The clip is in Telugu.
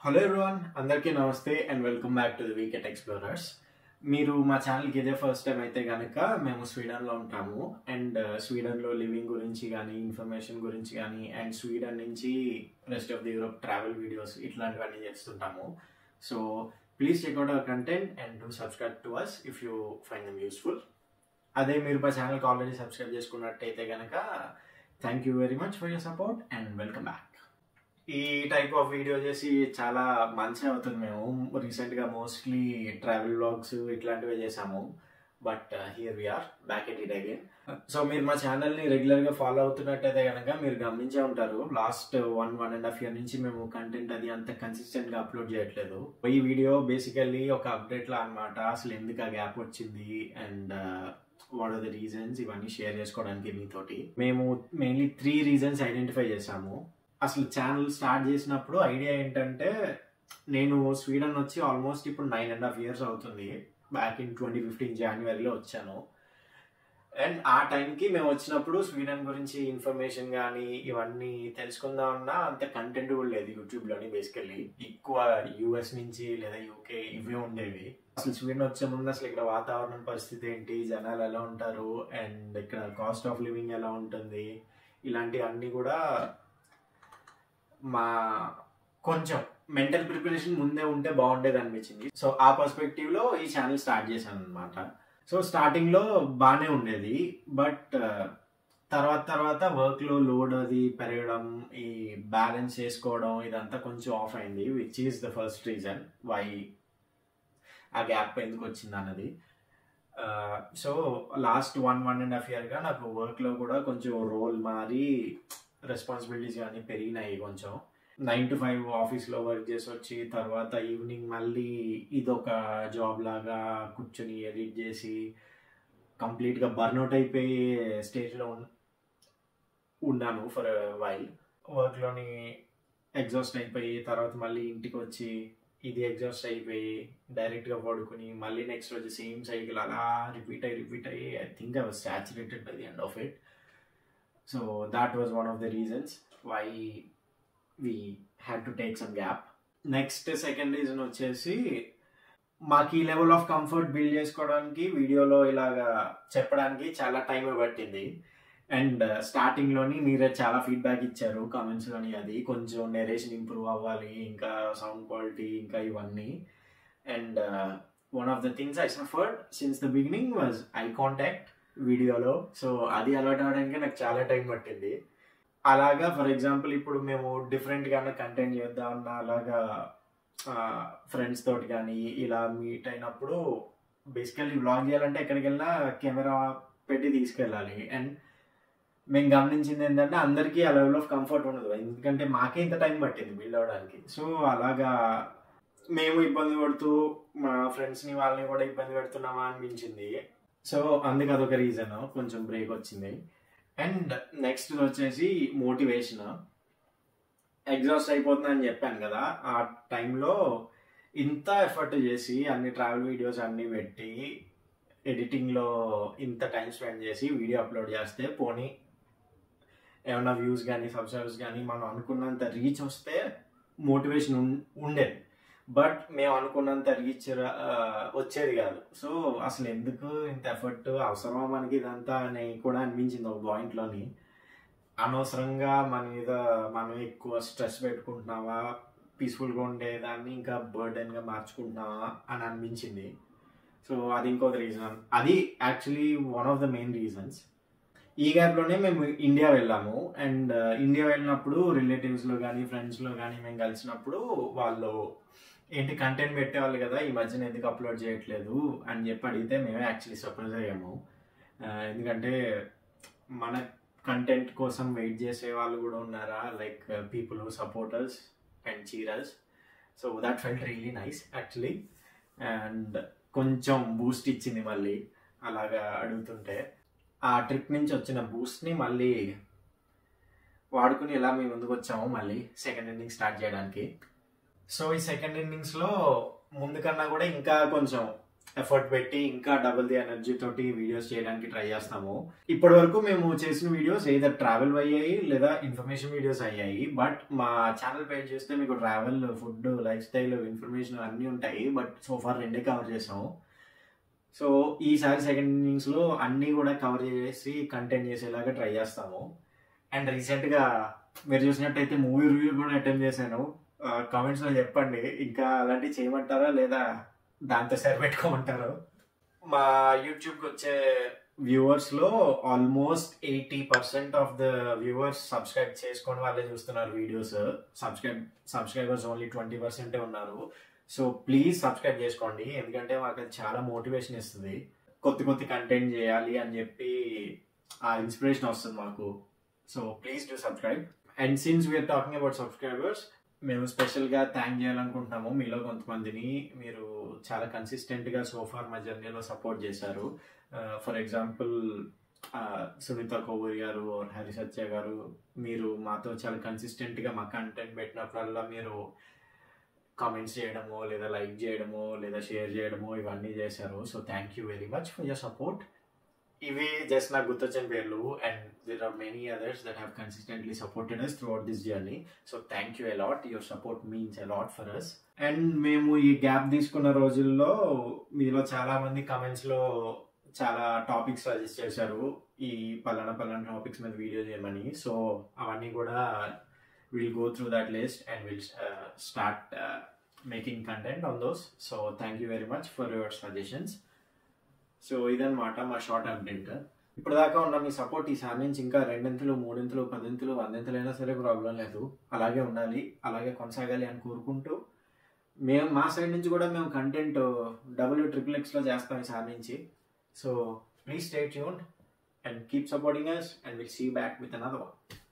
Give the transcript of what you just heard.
హలో ఎవ్రీవన్ అందరికీ నమస్తే and welcome back to the wicket explorers మీరు మా ఛానల్కి ఇదే ఫస్ట్ టైం అయితే కనుక మేము స్వీడన్లో ఉంటాము అండ్ స్వీడన్లో లివింగ్ గురించి కానీ ఇన్ఫర్మేషన్ గురించి కానీ అండ్ స్వీడన్ నుంచి rest of the Europe travel videos ఇట్లాంటివన్నీ చేస్తుంటాము so please check out our content and do subscribe to us if you find them useful అదే మీరు మా ఛానల్కి ఆల్రెడీ సబ్స్క్రైబ్ చేసుకున్నట్టయితే కనుక thank you very much for your support and welcome back ఈ టైప్ ఆఫ్ వీడియో చేసి చాలా మంచి అవుతుంది మేము రీసెంట్గా మోస్ట్లీ ట్రావెల్ బ్లాగ్స్ ఇట్లాంటివి చేసాము but here we are back at it again so మీరు మా ఛానల్ని రెగ్యులర్గా ఫాలో అవుతున్నట్టయితే కనుక మీరు గమనించే ఉంటారు last one one and half year నుంచి మేము కంటెంట్ అది అంత కన్సిస్టెంట్గా అప్లోడ్ చేయట్లేదు ఈ వీడియో బేసికల్లీ ఒక అప్డేట్లా అనమాట అసలు ఎందుకు ఆ గ్యాప్ వచ్చింది and what are the reasons ఇవన్నీ షేర్ చేసుకోవడానికి మీతోటి మేము మెయిన్లీ త్రీ రీజన్స్ ఐడెంటిఫై చేసాము అసలు ఛానల్ స్టార్ట్ చేసినప్పుడు ఐడియా ఏంటంటే నేను స్వీడన్ వచ్చి ఆల్మోస్ట్ ఇప్పుడు నైన్ అండ్ హాఫ్ ఇయర్స్ అవుతుంది బ్యాక్ ఇన్ ట్వంటీ ఫిఫ్టీన్ జనవరిలో వచ్చాను అండ్ ఆ టైంకి మేము వచ్చినప్పుడు స్వీడన్ గురించి ఇన్ఫర్మేషన్ కానీ ఇవన్నీ తెలుసుకుందామన్నా అంత కంటెంట్ కూడా లేదు యూట్యూబ్లోని బేసికల్లీ ఎక్కువ యూఎస్ నుంచి లేదా యూకే ఇవే ఉండేవి అసలు స్వీడన్ వచ్చే ముందు అసలు ఇక్కడ వాతావరణం పరిస్థితి ఏంటి జనాలు ఎలా ఉంటారు అండ్ ఇక్కడ కాస్ట్ ఆఫ్ లివింగ్ ఎలా ఉంటుంది ఇలాంటివన్నీ కూడా మా కొంచెం మెంటల్ ప్రిపరేషన్ ముందే ఉంటే బాగుండేది అనిపించింది సో ఆ పర్స్పెక్టివ్ లో ఈ ఛానల్ స్టార్ట్ చేశాను అనమాట సో స్టార్టింగ్ లో బాగానే ఉండేది బట్ తర్వాత తర్వాత వర్క్ లో లోడ్ అది పెరగడం ఈ బ్యాలెన్స్ చేసుకోవడం ఇదంతా కొంచెం ఆఫ్ అయింది which is the first reason why ఆ గ్యాప్ ఎందుకు వచ్చింది అన్నది so last one one and half ఇయర్గా నాకు వర్క్లో కూడా కొంచెం రోల్ మారి రెస్పాన్సిబిలిటీస్ కానీ పెరిగినాయి కొంచెం నైన్ టు ఫైవ్ ఆఫీస్లో వర్క్ చేసి వచ్చి తర్వాత ఈవినింగ్ మళ్ళీ ఇదొక జాబ్ లాగా కూర్చొని ఎడిట్ చేసి కంప్లీట్గా బర్న్అవుట్ అయిపోయి స్టేజ్లో ఉన్నాను ఫర్ వైల్ వర్క్లోని ఎగ్జాస్ట్ అయిపోయి తర్వాత మళ్ళీ ఇంటికి వచ్చి ఇది ఎగ్జాస్ట్ అయిపోయి డైరెక్ట్గా పడుకుని మళ్ళీ నెక్స్ట్ రోజు సేమ్ సైకిల్ అలా రిపీట్ అయ్యి రిపీట్ అయ్యి I think I was saturated by the end of it so that was one of the reasons why we had to take some gap next second reason వచ్చేసి మాకు ఈ లెవెల్ ఆఫ్ కంఫర్ట్ బిల్డ్ చేసుకోవడానికి వీడియోలో ఇలాగా చెప్పడానికి చాలా టైం పట్టింది అండ్ స్టార్టింగ్లోని మీరే చాలా ఫీడ్బ్యాక్ ఇచ్చారు కామెంట్స్లోని అది కొంచెం నెరేషన్ ఇంప్రూవ్ అవ్వాలి ఇంకా సౌండ్ క్వాలిటీ ఇంకా ఇవన్నీ and one of the things I suffered since the beginning was eye contact వీడియోలో సో అది అలవాటు అవడానికి నాకు చాలా టైం పట్టింది అలాగా ఫర్ ఎగ్జాంపుల్ ఇప్పుడు మేము డిఫరెంట్గా కంటెంట్ చేద్దామన్నా అలాగా ఫ్రెండ్స్ తోటి కానీ ఇలా మీట్ అయినప్పుడు బేసికల్లీ వ్లాగ్ చేయాలంటే ఎక్కడికి వెళ్ళినా కెమెరా పెట్టి తీసుకెళ్ళాలి అండ్ మేము గమనించింది ఏంటంటే అందరికీ ఆ లెవెల్ ఆఫ్ కంఫర్ట్ ఉండదు ఎందుకంటే మాకే ఇంత టైం పట్టింది బిల్డ్ అవ్వడానికి సో అలాగా మేము ఇబ్బంది పడుతూ మా ఫ్రెండ్స్ని వాళ్ళని కూడా ఇబ్బంది పెడుతున్నామా అనిపించింది సో అందుకు అదొక రీజన్ కొంచెం బ్రేక్ వచ్చింది అండ్ నెక్స్ట్ వచ్చేసి మోటివేషన్ ఎగ్జాస్ట్ అయిపోతుంది అని చెప్పాను కదా ఆ టైంలో ఇంత ఎఫర్ట్ చేసి అన్ని ట్రావెల్ వీడియోస్ అన్నీ పెట్టి ఎడిటింగ్లో ఇంత టైం స్పెండ్ చేసి వీడియో అప్లోడ్ చేస్తే పోనీ ఏమైనా వ్యూస్ కానీ సబ్స్క్రైబర్స్ కానీ మనం అనుకున్నంత రీచ్ వస్తే మోటివేషన్ ఉండేది బట్ మేము అనుకున్నంత రీచ్ వచ్చేది కాదు సో అసలు ఎందుకు ఇంత ఎఫర్ట్ అవసరమా మనకి ఇదంతా అని కూడా అనిపించింది ఒక పాయింట్లోని అనవసరంగా మన మీద మనం ఎక్కువ స్ట్రెస్ పెట్టుకుంటున్నావా పీస్ఫుల్గా ఉండేదాన్ని ఇంకా బర్డెన్గా మార్చుకుంటున్నావా అని అనిపించింది సో అది ఇంకొక రీజన్ అది actually one of the main reasons ఈ గ్యాప్లోనే మేము ఇండియా వెళ్ళాము అండ్ ఇండియా వెళ్ళినప్పుడు రిలేటివ్స్లో కానీ ఫ్రెండ్స్లో కానీ మేము కలిసినప్పుడు వాళ్ళు ఏంటి కంటెంట్ పెట్టేవాళ్ళు కదా ఈ మధ్యన ఎందుకు అప్లోడ్ చేయట్లేదు అని చెప్పి అడిగితే మేమే యాక్చువల్లీ సర్ప్రైజ్ అయ్యాము ఎందుకంటే మన కంటెంట్ కోసం వెయిట్ చేసే వాళ్ళు కూడా ఉన్నారా like people supporters and cheerers so that felt really nice actually and కొంచెం బూస్ట్ ఇచ్చింది మళ్ళీ అలాగా అడుగుతుంటే ఆ ట్రిప్ నుంచి వచ్చిన బూస్ట్ని మళ్ళీ వాడుకుని ఎలా మేము ముందుకు వచ్చాము మళ్ళీ సెకండ్ ఇన్నింగ్ స్టార్ట్ చేయడానికి సో ఈ సెకండ్ ఇన్నింగ్స్లో ముందు కన్నా కూడా ఇంకా కొంచెం ఎఫర్ట్ పెట్టి ఇంకా డబుల్ ది ఎనర్జీ తోటి వీడియోస్ చేయడానికి ట్రై చేస్తాము ఇప్పటి వరకు మేము చేసిన వీడియోస్ ఏదో ట్రావెల్ అయ్యాయి లేదా ఇన్ఫర్మేషన్ వీడియోస్ అయ్యాయి బట్ మా ఛానల్ పేజ్ చేస్తే మీకు travel food life style information అన్నీ ఉంటాయి బట్ సో ఫార్ రెండే కవర్ చేసాము సో ఈసారి సెకండ్ ఇన్నింగ్స్ లో అన్నీ కూడా కవర్ చేసి కంటెంట్ చేసేలాగా ట్రై చేస్తాము అండ్ రీసెంట్ గా మీరు చూసినట్టయితే మూవీ రివ్యూ కూడా అటెండ్ చేశాను కామెంట్స్ లో చెప్పండి ఇంకా అలాంటివి చేయమంటారా లేదా దాంతో సరిపెట్టుకోమంటారు మా యూట్యూబ్కి వచ్చే వ్యూవర్స్ లో almost eighty percent of the viewers subscribe చేసుకొని వాళ్ళే చూస్తున్నారు videos subscribe subscribers only twenty పర్సెంటే ఉన్నారు సో ప్లీజ్ సబ్స్క్రైబ్ చేసుకోండి ఎందుకంటే మాకు అది చాలా మోటివేషన్ ఇస్తుంది కొత్త కొత్త కంటెంట్ చేయాలి అని చెప్పి ఆ ఇన్స్పిరేషన్ వస్తుంది మాకు so please do subscribe and since we are talking about subscribers మేము స్పెషల్గా థ్యాంక్ చేయాలనుకుంటున్నాము మీలో కొంతమందిని మీరు చాలా కన్సిస్టెంట్గా సోఫార్ మా జర్నీలో సపోర్ట్ చేశారు ఫర్ ఎగ్జాంపుల్ సునీత కోవూరి గారు హరి సత్య గారు మీరు మాతో చాలా కన్సిస్టెంట్గా మా కంటెంట్ పెట్టినప్పుడల్లా మీరు కామెంట్స్ చేయడమో లేదా లైక్ చేయడమో లేదా షేర్ చేయడమో ఇవన్నీ చేశారు so thank you very much for your support ఇవి జస్ట్ నాకు గుర్తొచ్చిన పేర్లు and there are many others that have consistently supported us throughout this journey so thank you a lot your support means a lot for us and మేము ఈ గ్యాప్ తీసుకున్న రోజుల్లో మీలో చాలా మంది కమెంట్స్ లో చాలా టాపిక్స్ సజెస్ట్ చేశారు ఈ పలానా పలానా టాపిక్స్ మీద వీడియో చేయమని సో అవన్నీ కూడా will go through that list and will start making content on those so thank you very much for your suggestions so ఇదన్నమాట మా షార్ట్ అప్డేట్ ఇప్పటిదాకా ఉన్న మీ సపోర్ట్ ఈసారి నుంచి ఇంకా రెండింతలు మూడింతలు పదింతలు వందింతలు అయినా సరే ప్రాబ్లం లేదు అలాగే ఉండాలి అలాగే కొనసాగాలి అని కోరుకుంటూ మేము మా సైడ్ నుంచి కూడా మేము కంటెంట్ డబుల్ ట్రిపుల్ ఎక్స్లో చేస్తాం ఈసారి నుంచి so please stay tune and keep supporting us and will see back with another one